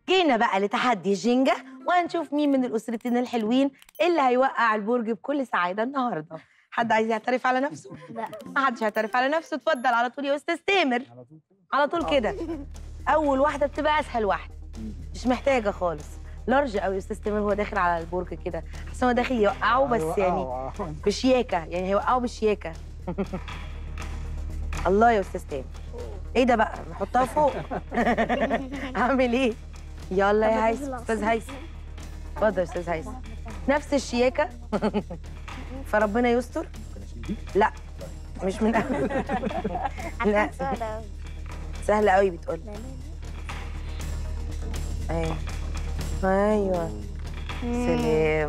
جينا بقى لتحدي جينجا وهنشوف مين من الاسرتين الحلوين اللي هيوقع البرج بكل سعاده النهارده حد عايز يعترف على نفسه لا ما حدش هيعترف على نفسه اتفضل على طول يا استاذ تامر على طول كده اول واحده بتبقى اسهل واحده مش محتاجه خالص لارج قوي استاذ تامر هو داخل على البرج كده حاسس هو داخل يوقعه بس يعني بشياكه يعني هيوقعه بشياكه الله يا استاذ تامر ايه ده بقى نحطها فوق اعمل ايه يلا يا هيثم استاذ هيثم اتفضل يا استاذ هيثم نفس الشياكه فربنا يستر لا مش من أول. لا سهله قوي بتقول ايوه ايوه سلام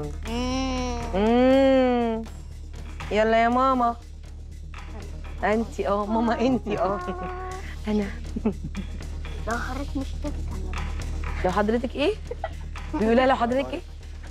مم. يلا يا ماما انتي اه ماما انتي اه انا لو حضرتك مش تفهم لو حضرتك ايه بيقولها لو حضرتك ايه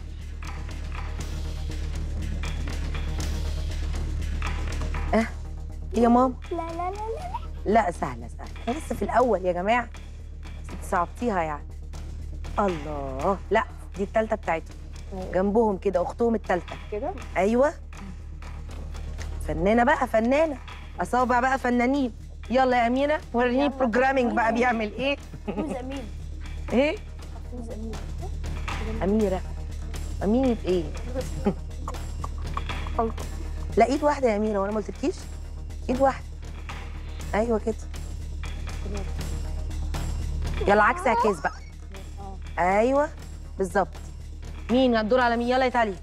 اه يا ماما لا لا لا لا لا سهله سهله إحنا لسه في الاول يا جماعه بس انت صعبتيها يعني الله لا دي التالتة بتاعتهم جنبهم كده اختهم التالتة كده ايوه فنانه بقى فنانه اصابع بقى فنانين يلا يا امينه وريني بروجرامينج بقى بيعمل ايه فوز امين ايه فوز امين اميره اميره ايه لا ايد واحده يا اميره وانا ما قلتلكيش ايد واحده ايوه كده يلا عكس عكاز بقى ايوه بالظبط مين هتدور على مين يلا يا تالي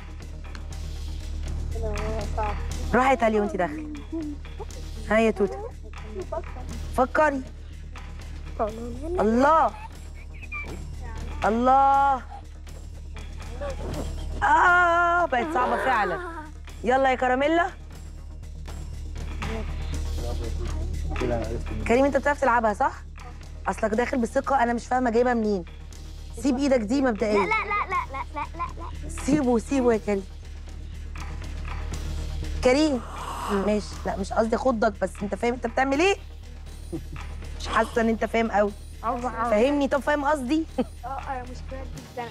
صعب روحي يا تالي وانت داخله هيا يا توته فكري الله الله اه بقت صعبه فعلا يلا يا كراميلا كريم انت بتعرف تلعبها صح اصلك داخل بثقه انا مش فاهمه جايبها منين سيب ايدك دي مبدئيا لا لا لا لا لا لا لا سيبه سيبه يا كريم كريم ماشي لا مش قصدي اخضك بس انت فاهم انت بتعمل ايه مش حاسه ان انت فاهم قوي فاهمني طب فاهم قصدي اه انا مشكلة جدا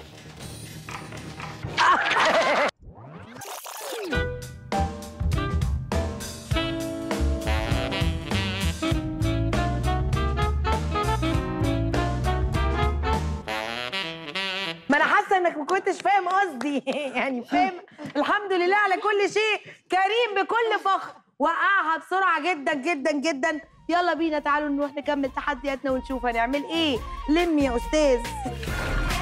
ما انا حاسه انك ما كنتش فاهم قصدي يعني فاهم الحمد لله على كل شيء كريم بكل فخر وقعها بسرعه جدا جدا جدا يلا بينا تعالوا نروح نكمل تحدياتنا ونشوف هنعمل ايه لم يا استاذ